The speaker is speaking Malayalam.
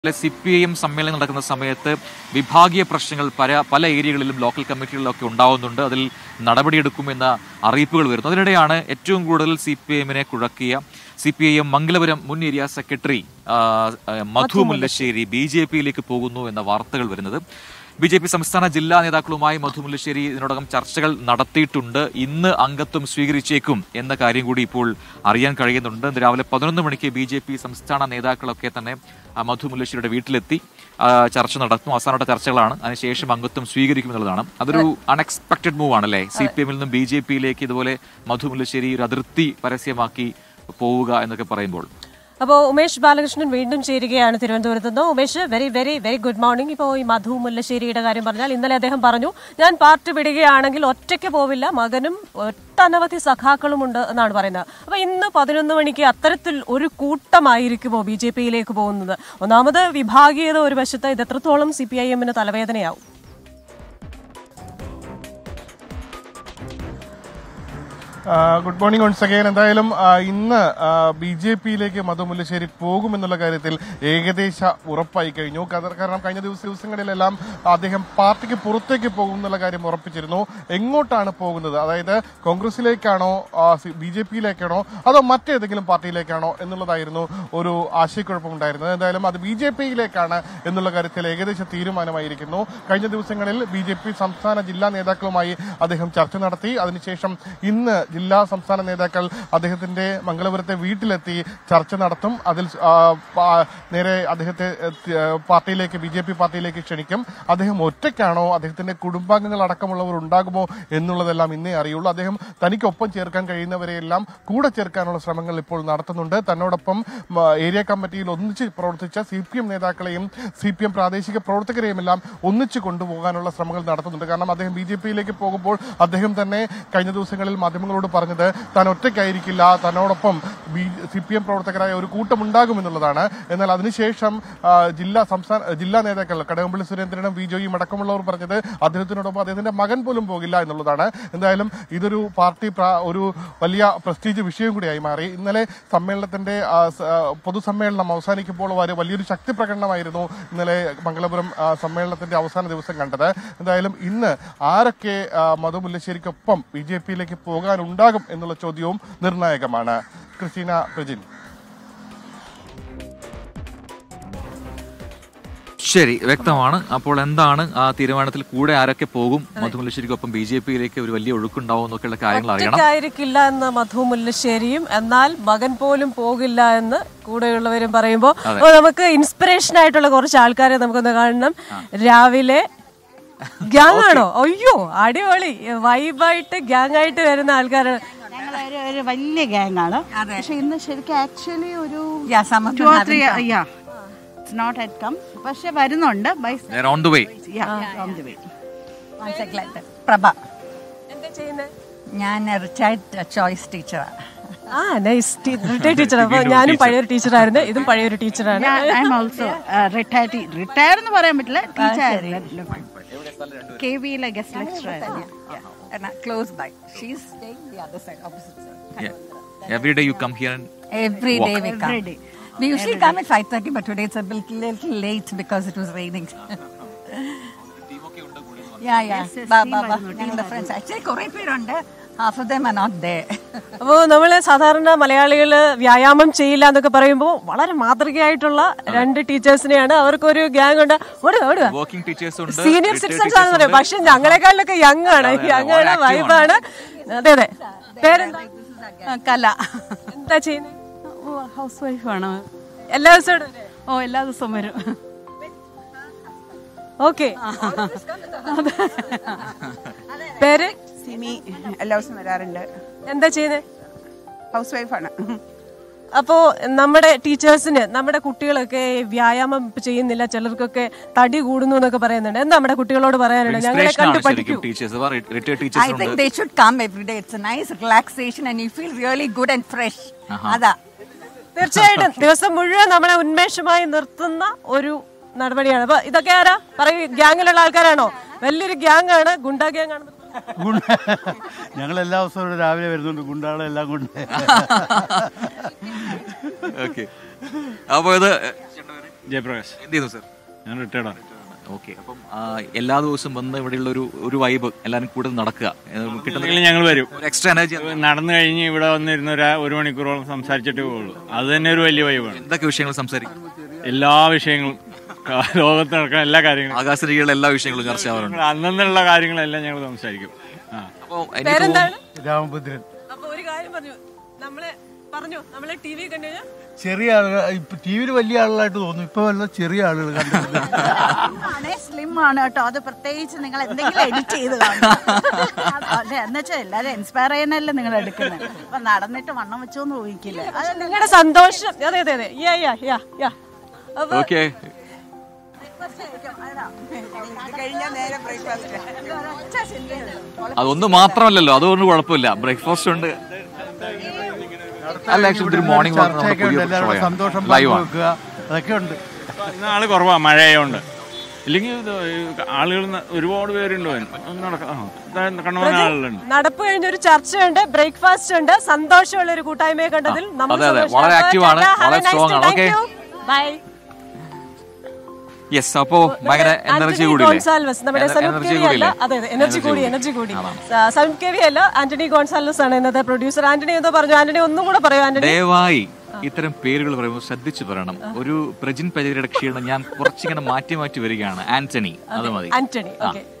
സി പി ഐ എം സമ്മേളനം നടക്കുന്ന സമയത്ത് വിഭാഗീയ പ്രശ്നങ്ങൾ പല പല ഏരിയകളിലും ലോക്കൽ കമ്മിറ്റികളിലൊക്കെ ഉണ്ടാവുന്നുണ്ട് അതിൽ നടപടിയെടുക്കുമെന്ന അറിയിപ്പുകൾ വരുന്നു അതിനിടെയാണ് ഏറ്റവും കൂടുതൽ സി പി എമ്മിനെ കുഴക്കിയ C P I M Mangalapuram മുൻ ഏരിയ സെക്രട്ടറി ആ, ആ, മധു മുല്ലശ്ശേരി ബി ജെ പിയിലേക്ക് പോകുന്നു എന്ന വാർത്തകൾ വരുന്നത് ബി ജെ പി സംസ്ഥാന ജില്ലാ നേതാക്കളുമായി മധു മുല്ലശ്ശേരി ഇതിനോടകം ചർച്ചകൾ നടത്തിയിട്ടുണ്ട് ഇന്ന് അംഗത്വം സ്വീകരിച്ചേക്കും എന്ന കാര്യം കൂടി ഇപ്പോൾ അറിയാൻ കഴിയുന്നുണ്ട് ഇന്ന് രാവിലെ പതിനൊന്ന് മണിക്ക് ബി ജെ പി സംസ്ഥാന നേതാക്കളൊക്കെ തന്നെ ആ, മധു മുല്ലശ്ശേരിയുടെ വീട്ടിലെത്തി ആ, ചർച്ച നടത്തും അവസാനത്തെ ചർച്ചകളാണ് അതിനുശേഷം അംഗത്വം സ്വീകരിക്കും എന്നുള്ളതാണ് അതൊരു അൺഎക്സ്പെക്ടഡ് മൂവ് ആണല്ലേ സി പി എമ്മിൽ നിന്നും ബി ജെ പിയിലേക്ക് ഇതുപോലെ മധു മുല്ലശ്ശേരി ഒരു അതിർത്തി പരസ്യമാക്കി പോവുക എന്നൊക്കെ പറയുമ്പോൾ അപ്പോൾ ഉമേഷ് ബാലകൃഷ്ണൻ വീണ്ടും ചേരുകയാണ് തിരുവനന്തപുരത്ത് നിന്ന് Umesh very very very good morning ഇപ്പോൾ ഈ മധു മുല്ലശ്ശേരിയുടെ കാര്യം പറഞ്ഞാൽ ഇന്നലെ അദ്ദേഹം പറഞ്ഞു ഞാൻ പാർട്ടി വിടുകയാണെങ്കിൽ ഒറ്റയ്ക്ക് പോവില്ല മകനും ഒട്ടനവധി സഖാക്കളുമുണ്ട് എന്നാണ് പറയുന്നത് അപ്പോൾ ഇന്ന് പതിനൊന്ന് മണിക്ക് അത്തരത്തിൽ ഒരു കൂട്ടമായിരിക്കുമോ ബി ജെ പിയിലേക്ക് പോകുന്നത് ഒന്നാമത് വിഭാഗീയത ഒരു വശത്ത് ഇത് എത്രത്തോളം സി പി ഐ എമ്മിന് തലവേദനയാവും ആ, ഗുഡ് മോർണിംഗ് വൺസ് അഗൈൻ എന്തായാലും ആ, ഇന്ന് ബി ജെ പിയിലേക്ക് മധു മുല്ലശ്ശേരി പോകുമെന്നുള്ള കാര്യത്തിൽ ഏകദേശ ഉറപ്പായി കഴിഞ്ഞു കത- കാരണം കഴിഞ്ഞ ദിവസ ദിവസങ്ങളിലെല്ലാം അദ്ദേഹം പാർട്ടിക്ക് പുറത്തേക്ക് പോകും എന്നുള്ള കാര്യം ഉറപ്പിച്ചിരുന്നു എങ്ങോട്ടാണ് പോകുന്നത് അതായത് കോൺഗ്രസിലേക്കാണോ ബി ജെ പിയിലേക്കാണോ അതോ മറ്റേതെങ്കിലും പാർട്ടിയിലേക്കാണോ എന്നുള്ളതായിരുന്നു ഒരു ആശയക്കുഴപ്പമുണ്ടായിരുന്നത് എന്തായാലും അത് ബി ജെ പിയിലേക്കാണ് എന്നുള്ള കാര്യത്തിൽ ഏകദേശ തീരുമാനമായിരിക്കുന്നു കഴിഞ്ഞ ദിവസങ്ങളിൽ ബി ജെ പി സംസ്ഥാന ജില്ലാ നേതാക്കളുമായി അദ്ദേഹം ചർച്ച നടത്തി അതിനുശേഷം ഇന്ന് ജില്ലാ സംസ്ഥാന നേതാക്കൾ അദ്ദേഹത്തിന്റെ മംഗലപുരത്തെ വീട്ടിലെത്തി ചർച്ച നടത്തും അതിൽ ആ, പാ- നേരെ അദ്ദേഹത്തെ എത്തി- ആ, പാർട്ടിയിലേക്ക് ബി ജെ പി പാർട്ടിയിലേക്ക് ക്ഷണിക്കും അദ്ദേഹം ഒറ്റയ്ക്കാണോ അദ്ദേഹത്തിന്റെ കുടുംബാംഗങ്ങൾ അടക്കമുള്ളവർ ഉണ്ടാകുമോ എന്നുള്ളതെല്ലാം ഇന്നേ അറിയുള്ളൂ അദ്ദേഹം തനിക്കൊപ്പം ചേർക്കാൻ കഴിയുന്നവരെയെല്ലാം കൂടെ ചേർക്കാനുള്ള ശ്രമങ്ങൾ ഇപ്പോൾ നടത്തുന്നുണ്ട് തന്നോടൊപ്പം മ, ഏരിയ കമ്മിറ്റിയിൽ ഒന്നിച്ച് പ്രവർത്തിച്ച സി പി എം നേതാക്കളെയും സി പി എം പ്രാദേശിക പ്രവർത്തകരെയും എല്ലാം ഒന്നിച്ച് കൊണ്ടുപോകാനുള്ള ശ്രമങ്ങൾ നടത്തുന്നുണ്ട് കാരണം അദ്ദേഹം ബി ജെ പിയിലേക്ക് പോകുമ്പോൾ അദ്ദേഹം തന്നെ കഴിഞ്ഞ ദിവസങ്ങളിൽ മാധ്യമങ്ങളോട് പറഞ്ഞത് താൻ ഒറ്റയ്ക്കായിരിക്കില്ല തന്നോടൊപ്പം ബി സി പി എം പ്രവർത്തകരായ ഒരു കൂട്ടമുണ്ടാകുമെന്നുള്ളതാണ് എന്നാൽ അതിനുശേഷം ആ, ജില്ലാ സംസ്ഥാന ജില്ലാ നേതാക്കൾ കടകംപള്ളി സുരേന്ദ്രനും വി ജോയും അടക്കമുള്ളവർ പറഞ്ഞത് അദ്ദേഹത്തിനോടൊപ്പം അദ്ദേഹത്തിന്റെ മകൻ പോലും പോകില്ല എന്നുള്ളതാണ് എന്തായാലും ഇതൊരു പാർട്ടി പ്ര- ഒരു വലിയ പ്രസ്റ്റീജ് വിഷയം കൂടിയായി മാറി ഇന്നലെ സമ്മേളനത്തിന്റെ ആ, സ- ആ, പൊതുസമ്മേളനം അവസാനിക്കുമ്പോൾ ഒരു വലിയൊരു ശക്തി പ്രകടനമായിരുന്നു ഇന്നലെ മംഗലപുരം ആ, സമ്മേളനത്തിന്റെ അവസാന ദിവസം കണ്ടത് എന്തായാലും ഇന്ന് ആരൊക്കെ ആ, മധു മുല്ലശ്ശേരിക്കൊപ്പം ബി ജെ പിയിലേക്ക് പോകാനുണ്ടാകും എന്നുള്ള ചോദ്യവും നിർണായകമാണ് ക്രിസ്റ്റീന പ്രജിൻ ശരി വ്യക്തമാണ് അപ്പോൾ എന്താണ് ആ തീരുമാനത്തിൽ കൂടെ ആരൊക്കെ പോകും മധു മുല്ലശ്ശേരിക്കൊപ്പം ബി ജെ പിയിലേക്ക് ഒരു വലിയ ഒഴുക്കുണ്ടാവും എന്നൊക്കെയുള്ള കാര്യങ്ങൾ അറിയണം ഒറ്റയ്ക്കായിരിക്കില്ല എന്ന് മധു മുല്ലശ്ശേരിയും എന്നാൽ മകൻ പോലും പോകില്ല എന്ന് കൂടെയുള്ളവരും പറയുമ്പോൾ അപ്പോൾ നമുക്ക് ഇൻസ്പിറേഷൻ ആയിട്ടുള്ള കുറച്ച് ആൾക്കാരെ നമുക്കൊന്ന് കാണണം രാവിലെ ഗ്യാങ് ആണോ അയ്യോ അടിപൊളി വൈബായിട്ട് ഗ്യാങ് ആയിട്ട് വരുന്ന ആൾക്കാരാണ് ഞങ്ങൾ ഒരു ഒരു വലിയ ഗ്യാങ് ആണ് പക്ഷെ ഇന്ന് ശരിക്കും ആക്ച്വലി ഒരു Yeah, some of them two or haven't three come. yeah it's not at come പക്ഷെ വരുന്നുണ്ട് bye on the way yeah on the way One sec, let that- Prabha എന്താ ചെയ്യുന്നത് ഞാൻ റിട്ടയർഡ് ചോയ്സ് ടീച്ചറാണ് ആ നൈസ് റിട്ടയർഡ് ടീച്ചർ അപ്പൊ ഞാനും പഴയൊരു ടീച്ചറായിരുന്നു ഇതും പഴയൊരു ടീച്ചറാണ് I am also retired retire എന്ന് പറയാൻ പറ്റില്ല teacher K V guest lecture ആയിരുന്നു close by she's the other side opposite side every day you come here Every day we come. Every day. We usually come at 5.30, but today it's a little, little late because it was raining. yeah, yeah. Ba, ba, ba. ഞങ്ങളുടെ friends. Actually, കുറേ പേരുണ്ട് half of them are not there. അപ്പോൾ നമ്മള് സാധാരണ മലയാളികള് വ്യായാമം ചെയ്യില്ല എന്നൊക്കെ പറയുമ്പോൾ വളരെ മാതൃകയായിട്ടുള്ള രണ്ട് ടീച്ചേഴ്സിനെയാണ് അവർക്കൊരു ഗ്യാങ് ഉണ്ട് ഓടുക ഓടുക വർക്കിംഗ് ടീച്ചേഴ്സ് ഉണ്ട് സീനിയർ retired സിറ്റിസൺസ് teachers ആണെന്ന് പറയാം ഉണ്ട്. പക്ഷെ ഞങ്ങളെക്കാളിലൊക്കെ യങ് ആണ് അതെ, അതെ, യങ് ആണ് വളരെ active വൈബാണ് അതെ അതെ പേരെന്താ കല എന്താ ചെയ്യുന്നത് ഹൗസ് വൈഫാണ് എല്ലാ ദിവസവും ഇവിടെ വരെ? ഓ എല്ലാ ദിവസവും വരും ഓക്കെ പേര് സിമി എല്ലാ ദിവസവും വരാറുണ്ട് എന്താ ചെയ്യുന്നത് ഹൗസ് വൈഫാണ് അപ്പോ നമ്മുടെ ടീച്ചേഴ്സിന് നമ്മുടെ കുട്ടികളൊക്കെ വ്യായാമം ഇപ്പൊ ചെയ്യുന്നില്ല ചിലർക്കൊക്കെ തടി കൂടുന്നു എന്നൊക്കെ പറയുന്നുണ്ട് എന്താ നമ്മുടെ കുട്ടികളോട് പറയാനുണ്ട് ഞങ്ങളെ Inspiration കണ്ട് ആണ് പഠിക്കൂ ശരിക്കും teachers retired I teachers think ഉണ്ട് they should come every day. It's a nice relaxation and you feel really good and fresh. അതാ തീർച്ചയായിട്ടും ദിവസം മുഴുവൻ നമ്മളെ ഉന്മേഷമായി നിർത്തുന്ന ഒരു നടപടിയാണ് അപ്പൊ ഇതൊക്കെ ആരാ പറയൂ ഗ്യാങ്ങിലുള്ള ആൾക്കാരാണോ വലിയൊരു ഗ്യാങ് ആണ് ഗുണ്ട ഗ്യാങ് ആണ് ഞങ്ങൾ എല്ലാ ദിവസവും ഇവിടെ രാവിലെ വരുന്നുണ്ട് ഗുണ്ടാളെല്ലാം കൊണ്ട് ഓക്കെ അപ്പൊ ഇത് ജയപ്രകാശ് എന്ത് ചെയ്യുന്നു സർ ഞാൻ റിട്ടയർഡാണ് ഓക്കെ അപ്പം ആ, എല്ലാ ദിവസവും വന്ന് ഇവിടെയുള്ള ഒരു ഒരു വൈബ് എല്ലാവരും കൂടുതൽ നടക്കുക ഏ, കിട്ടുന്ന എന്തെങ്കിലും ഞങ്ങൾ വരും ഒരു എക്സ്ട്രാ എനർജി നടന്നു കഴിഞ്ഞ് ഇവിടെ വന്നിരുന്ന ഒരു ഒരു മണിക്കൂറോളം സംസാരിച്ചിട്ടേ പോകുള്ളൂ അത് തന്നെ ഒരു വലിയ വൈബാണ് എന്തൊക്കെ വിഷയങ്ങൾ സംസാരിക്കും എല്ലാ വിഷയങ്ങളും ക- ലോകത്ത് നടക്കുന്ന എല്ലാ കാര്യങ്ങളും ആകാശരികളുടെ എല്ലാ വിഷയങ്ങളും ചർച്ച ആവാറുണ്ട് അന്നുള്ള കാര്യങ്ങളെല്ലാം ഞങ്ങൾ സംസാരിക്കും ആ അപ്പോൾ എനിക്ക് പേരെന്താണ് രാമഭദ്രൻ അപ്പൊ ഒരു കാര്യം പറഞ്ഞു നമ്മളെ പറഞ്ഞു നമ്മളെ ടി വി കണ്ടു കഴിഞ്ഞാൽ ചെറിയ ആളുകൾ ഇപ്പൊ ടി വിയിൽ വലിയ ആളുകളായിട്ട് തോന്നും ഇപ്പൊ വല്ല ചെറിയ ആളുകൾ കണ്ടു സ്ലിം ആണ് കേട്ടോ അത് പ്രത്യേകിച്ച് നിങ്ങൾ എന്തെങ്കിലും എഡിറ്റ് ചെയ്ത് കാണും അതെ എന്നുവെച്ചാൽ എല്ലാരും ഇൻസ്പയർ ചെയ്യാനല്ലേ നിങ്ങൾ എടുക്കുന്നത് അപ്പൊ നടന്നിട്ട് വണ്ണം വെച്ചോന്ന് ഊഹിക്കില്ല അത് നിങ്ങളുടെ സന്തോഷം അതെ അതെ അതെ യാ യാ യാ യാ അപ്പൊ ഓക്കെ ഇത് കഴിഞ്ഞാൽ നേരെ ബ്രേക്ക്ഫാസ്റ്റ് അതൊന്നും മാത്രമല്ലല്ലോ അതൊന്നും കുഴപ്പമില്ല ബ്രേക്ക്ഫാസ്റ്റ് ഉണ്ട് അല്ല ആക്ച്വലി ഇതൊരു മോർണിംഗ് ചർച്ചയൊക്കെ ഉണ്ട് എല്ലാവരും സന്തോഷം ലൈവാണ് പങ്കുവെക്കുക അതൊക്കെ ഉണ്ട് ആള് കുറവാ മഴയായോണ്ട് ഇല്ലെങ്കിൽ ഇത് ആളുകൾ ന- ഒരുപാട് പേരുണ്ട് വരും. ഒന്ന് നടക്ക- ആ, ഇതാ കണ്ണുമാന ആളുകളുണ്ട് നടപ്പ് കഴിഞ്ഞ ഒരു ചർച്ചയുണ്ട് ബ്രേക്ക്ഫാസ്റ്റ് ഉണ്ട് സന്തോഷമുള്ള ഒരു കൂട്ടായ്മയെ കണ്ടതിൽ നമ്മൾ അതെ, അതെ. വളരെ active ആണ്. വളരെ strong ആണ്. Okay. ബൈ യെസ് അപ്പോ ഭയങ്കര എനർജി കൂടി ഗോൺസാൽവസ് നമ്മുടെ സനൂപ് കെ വി അല്ല അതെ അതെ എനർജി കൂടി എനർജി കൂടി സനൂപ് കെ വി അല്ല ആന്റണി ഗോൺസാൽവസ് ആണ് ഇന്നത്തെ പ്രൊഡ്യൂസർ ആന്റണി എന്തോ പറഞ്ഞു ആന്റണി ഒന്നും കൂടെ പറയൂ ആന്റണി ദയവായി ഇത്തരം പേരുകൾ പറയുമ്പോൾ ശ്രദ്ധിച്ചു പറയണം ഒരു പ്രജിൻ പചരിയുടെ ക്ഷീണം ഞാൻ കുറച്ചിങ്ങനെ മാറ്റി മാറ്റി വരികയാണ് ആന്റണി അത് മതി ആന്റണി ഓക്കെ